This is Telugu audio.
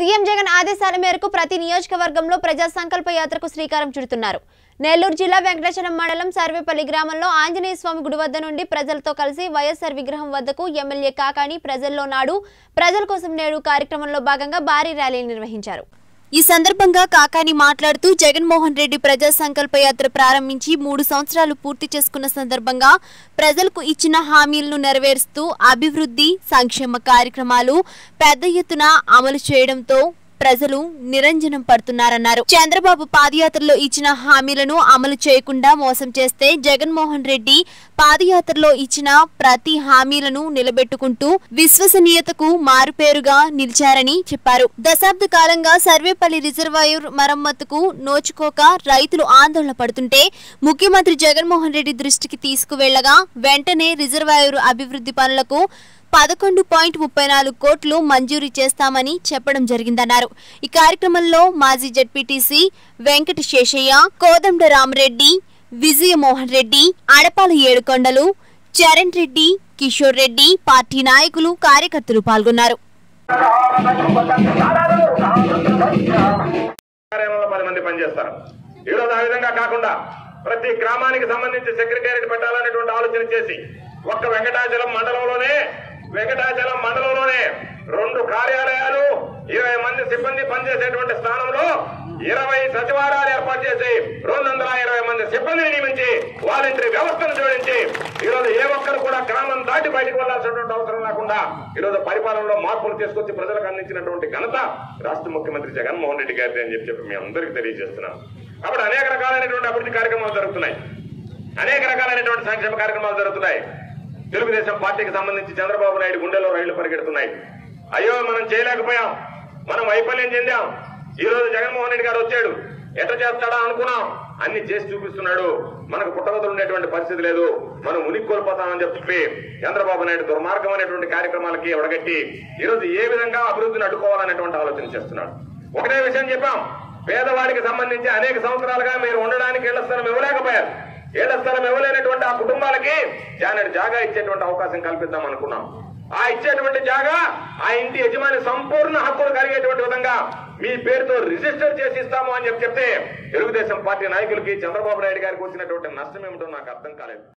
సీఎం జగన్ ఆదేశాల మేరకు ప్రతి నియోజకవర్గంలో ప్రజా సంకల్ప యాత్రకు శ్రీకారం చుడుతున్నారు నెల్లూరు జిల్లా వెంకటేశ్వరం మండలం సర్వేపల్లి గ్రామంలో ఆంజనేయ స్వామి గుడి వద్ద నుండి ప్రజలతో కలిసి వైఎస్ఆర్ విగ్రహం వద్దకు ఎమ్మెల్యే కాకాని ప్రజల్లో నాడు ప్రజల కోసం నేడు కార్యక్రమంలో భాగంగా భారీ ర్యాలీ నిర్వహించారు ఈ సందర్భంగా కాకాని మాట్లాడుతూ జగన్మోహన్ రెడ్డి ప్రజా సంకల్ప యాత్ర ప్రారంభించి మూడు సంవత్సరాలు పూర్తి చేసుకున్న సందర్భంగా ప్రజలకు ఇచ్చిన హామీలను నెరవేరుస్తూ అభివృద్ధి సంక్షేమ కార్యక్రమాలు పెద్ద ఎత్తున అమలు చేయడంతో ప్రజలు నిరంజనం పడుతున్నారన్నారు చంద్రబాబు పాదయాత్రలో ఇచ్చిన హామీలను అమలు చేయకుండా మోసం చేస్తే జగన్మోహన్ రెడ్డి పాదయాత్రలో ఇచ్చిన ప్రతి హామీలను నిలబెట్టుకుంటూ విశ్వసనీయతకు మారుపేరుగా నిలిచారని చెప్పారు దశాబ్ద కాలంగా సర్వేపల్లి రిజర్వాయర్ మరమ్మతుకు నోచుకోక రైతులు ఆందోళన పడుతుంటే ముఖ్యమంత్రి జగన్మోహన్ రెడ్డి దృష్టికి తీసుకువెళ్లగా వెంటనే రిజర్వాయర్ అభివృద్ధి పనులకు పదకొండు పాయింట్ ముప్పై నాలుగు కోట్లు మంజూరు చేస్తామని చెప్పడం జరిగిందన్నారు ఈ కార్యక్రమంలో మాజీ జడ్పీటీసీ వెంకట శేషయ్య కోదండ రామరెడ్డి విజయమోహన్ రెడ్డి అడపాల ఏడుకొండలు చరణ్ రెడ్డి కిషోర్ రెడ్డి పార్టీ నాయకులు కార్యకర్తలు పాల్గొన్నారు కార్యాలయంలో పది మంది పనిచేస్తారు ఈరోజు ఆ విధంగా కాకుండా ప్రతి గ్రామానికి సంబంధించి సెక్రటేరియట్ పెట్టాలనేటువంటి ఆలోచన చేసి ఒక్క వెంకటాచలం మండలంలోనే వెంకటాచలం మండలంలోనే రెండు కార్యాలయాలు ఇరవై మంది సిబ్బంది పనిచేసేటువంటి స్థానంలో ఇరవై సచివాలయాలు ఏర్పాటు చేసి రెండు వందల ఇరవై మంది సిబ్బందిని నియమించి వాలంటరీ వ్యవస్థను జోడించి ఈరోజు ఏ ఒక్కరు కూడా గ్రామం దాటి బయటకు వెళ్లాల్సినటువంటి అవసరం లేకుండా ఈరోజు పరిపాలనలో మార్పులు తీసుకొచ్చి ప్రజలకు అందించినటువంటి ఘనత రాష్ట్ర ముఖ్యమంత్రి జగన్మోహన్ రెడ్డి గారిది అని చెప్పి చెప్పి మీ అందరికీ తెలియజేస్తున్నాం కాబట్టి అనేక రకాలైనటువంటి అభివృద్ధి కార్యక్రమాలు జరుగుతున్నాయి అనేక రకాలైనటువంటి సంక్షేమ కార్యక్రమాలు జరుగుతున్నాయి తెలుగుదేశం పార్టీకి సంబంధించి చంద్రబాబు నాయుడు గుండెలో రైళ్లు పరిగెడుతున్నాయి అయ్యో మనం చేయలేకపోయాం మనం వైఫల్యం చెందాం ఈ రోజు జగన్మోహన్ రెడ్డి గారు వచ్చాడు ఎట్లా చేస్తాడా అనుకున్నాం అన్ని చేసి చూపిస్తున్నాడు మనకు పుట్టగతులు ఉండేటువంటి పరిస్థితి లేదు మనం ఉనికి కోల్పోతామని చెప్పి చంద్రబాబు నాయుడు దుర్మార్గం అనేటువంటి కార్యక్రమాలకి ఒడగట్టి ఈ రోజు ఏ విధంగా అభివృద్ధిని అడ్డుకోవాలనేటువంటి ఆలోచన చేస్తున్నాడు ఒకటే విషయం చెప్పాం పేదవాడికి సంబంధించి అనేక సంవత్సరాలుగా మీరు ఉండడానికి ఇళ్ల స్థలం ఇవ్వలేకపోయారు ఇళ్ల స్థలం ఇవ్వలేనటువంటి ఆ కుటుంబాలకి జానెడు జాగా ఇచ్చేటువంటి అవకాశం కల్పిద్దాం అనుకున్నాం ఆ ఇచ్చేటువంటి జాగా ఆ ఇంటి యజమాని సంపూర్ణ హక్కులు కలిగేటువంటి విధంగా మీ పేరుతో రిజిస్టర్ చేసి ఇస్తాము అని చెప్పి చెప్తే తెలుగుదేశం పార్టీ నాయకులకి చంద్రబాబు నాయుడు గారికి వచ్చినటువంటి నష్టం ఏమిటో నాకు అర్థం కాలేదు